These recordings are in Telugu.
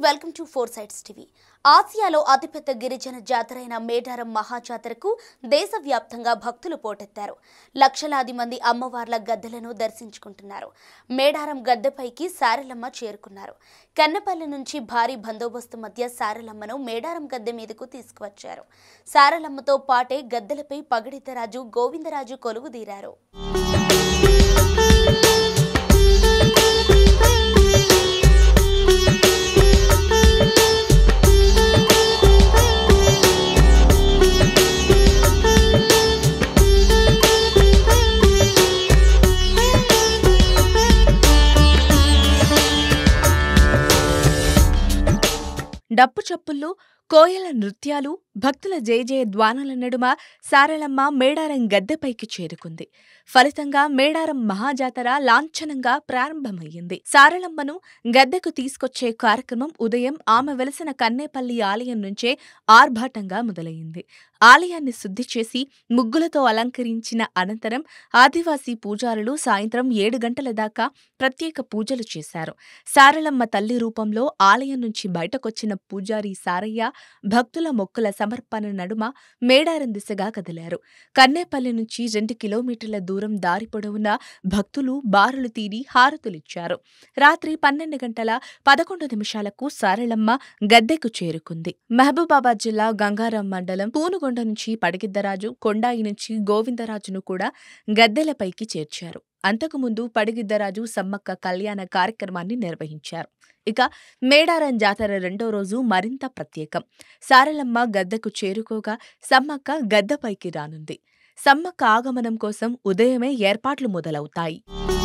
welcome to four sides TV ఆసియాలో అతిపెద్ద గిరిజన జాతరైన మేడారం మహాజాతరకు దేశవ్యాప్తంగా భక్తులు పోటెత్తారు లక్షలాది మంది అమ్మవార్ల గద్దెలను దర్శించుకుంటున్నారు మేడారం గద్దెపైకి సారలమ్మ చేరుకున్నారు కన్నపల్లి నుంచి భారీ బందోబస్తు మధ్య సారలమ్మను మేడారం గద్దె మీదకు తీసుకువచ్చారు సారలమ్మతో పాటే గద్దెలపై పగడితరాజు గోవిందరాజు కొలువుదీరారు డప్పు చప్పుళ్ళు కోయల నృత్యాలు భక్తుల జయజయ ధ్వానాల నడుమ సారళమ్మ మేడారం గద్దెపైకి చేరుకుంది ఫలితంగా మేడారం మహాజాతర లాంఛనంగా ప్రారంభమయ్యింది సారళమ్మను గద్దెకు తీసుకొచ్చే కార్యక్రమం ఉదయం ఆమె వెలసిన కన్నేపల్లి ఆలయం నుంచే ఆర్భాటంగా మొదలైంది ఆలయాన్ని శుద్ధి చేసి ముగ్గులతో అలంకరించిన అనంతరం ఆదివాసీ పూజారులు సాయంత్రం ఏడు గంటల దాకా ప్రత్యేక పూజలు చేశారు సారళమ్మ తల్లి రూపంలో ఆలయం నుంచి బయటకొచ్చిన పూజారి సారయ్య భక్తుల మొక్కుల సమర్పణ నడుమ మేడారం దిశగా కదిలారు కన్నేపల్లి నుంచి రెండు కిలోమీటర్ల దూరం దారి పొడవునా భక్తులు బారులు తీరి హారతులిచ్చారు రాత్రి పన్నెండు గంటల పదకొండు నిమిషాలకు సారళమ్మ గద్దెకు చేరుకుంది మహబూబాబాద్ జిల్లా గంగారాం మండలం పూనుగొండ నుంచి పడిగిద్దరాజు కొండాయి నుంచి గోవిందరాజును కూడా గద్దెలపైకి చేర్చారు అంతకుముందు పడిగిద్దరాజు సమ్మక్క కళ్యాణ కార్యక్రమాన్ని నిర్వహించారు ఇక మేడారం జాతర రెండో రోజు మరింత ప్రత్యేకం సారలమ్మ గద్దెకు చేరుకోగా సమ్మక్క గద్దెపైకి రానుంది సమ్మక్క ఆగమనం కోసం ఉదయమే ఏర్పాట్లు మొదలవుతాయి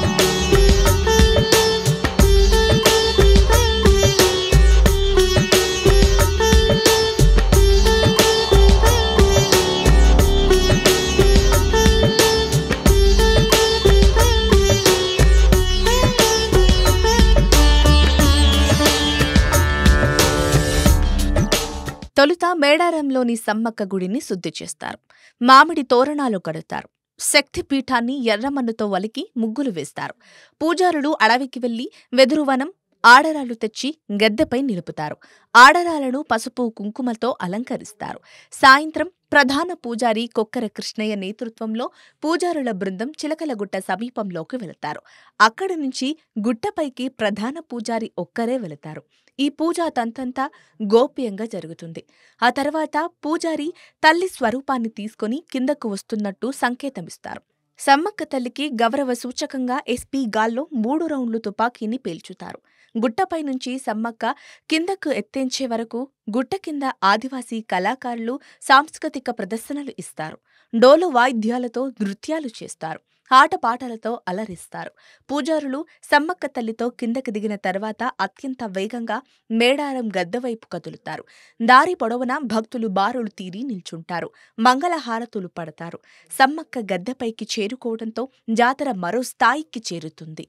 తొలుత మేడారంలోని సమ్మక్క గుడిని శుద్ధి చేస్తారు మామిడి తోరణాలు కడతారు శక్తిపీఠాన్ని ఎర్రమన్నుతో వలికి ముగ్గులు వేస్తారు పూజారులు అడవికి వెళ్లి వెదురువనం ఆడరాలు తెచ్చి గద్దెపై నిలుపుతారు ఆడరాలను పసుపు కుంకుమతో అలంకరిస్తారు సాయంత్రం ప్రధాన పూజారి కొక్కర కృష్ణయ్య నేతృత్వంలో పూజారుల బృందం చిలకలగుట్ట సమీపంలోకి వెళతారు అక్కడి నుంచి గుట్టపైకి ప్రధాన పూజారి ఒక్కరే వెళతారు ఈ పూజా తంతంతా గోప్యంగా జరుగుతుంది ఆ తర్వాత పూజారి తల్లి స్వరూపాన్ని తీసుకొని కిందకు వస్తున్నట్టు సంకేతమిస్తారు సమ్మక్క తల్లికి గౌరవ సూచకంగా ఎస్పీ గాల్లో మూడు రౌండ్లు తుపాకీని పేల్చుతారు గుట్టపై నుంచి సమ్మక్క కిందకు ఎత్తేంచే వరకు గుట్ట కింద ఆదివాసీ కళాకారులు సాంస్కృతిక ప్రదర్శనలు ఇస్తారు డోలు వాయిద్యాలతో నృత్యాలు చేస్తారు ఆటపాటలతో అలరిస్తారు పూజారులు సమ్మక్క తల్లితో కిందకి దిగిన తర్వాత అత్యంత వేగంగా మేడారం గద్దెవైపు కదులుతారు దారి పొడవునా భక్తులు బారులు తీరి నిల్చుంటారు మంగళహారతులు పడతారు సమ్మక్క గద్దెపైకి చేరుకోవడంతో జాతర మరో స్థాయికి చేరుతుంది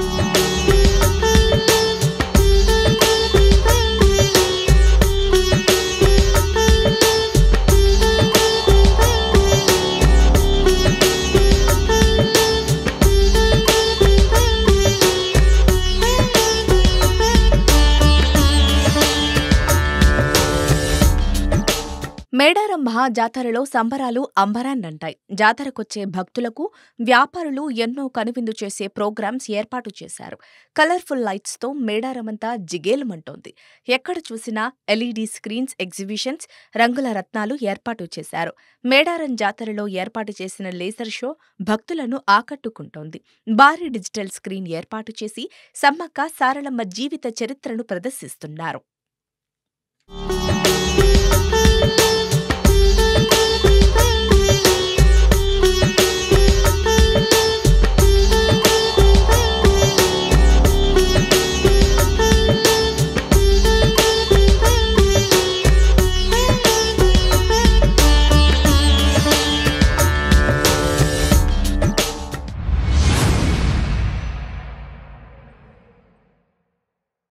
మేడారం మహా జాతరలో సంబరాలు అంబరాన్నంటాయి జాతరకొచ్చే భక్తులకు వ్యాపారులు ఎన్నో కనువిందు చేసే ప్రోగ్రామ్స్ ఏర్పాటు చేశారు కలర్ఫుల్ లైట్స్తో మేడారమంతా జిగేలుమంటోంది ఎక్కడ చూసినా ఎల్ఈడీ స్క్రీన్స్ ఎగ్జిబిషన్స్ రంగుల రత్నాలు ఏర్పాటు చేశారు మేడారం జాతరలో ఏర్పాటు చేసిన లేసర్ షో భక్తులను ఆకట్టుకుంటోంది భారీ డిజిటల్ స్క్రీన్ ఏర్పాటు చేసి సమ్మక్క సారలమ్మ జీవిత చరిత్రను ప్రదర్శిస్తున్నారు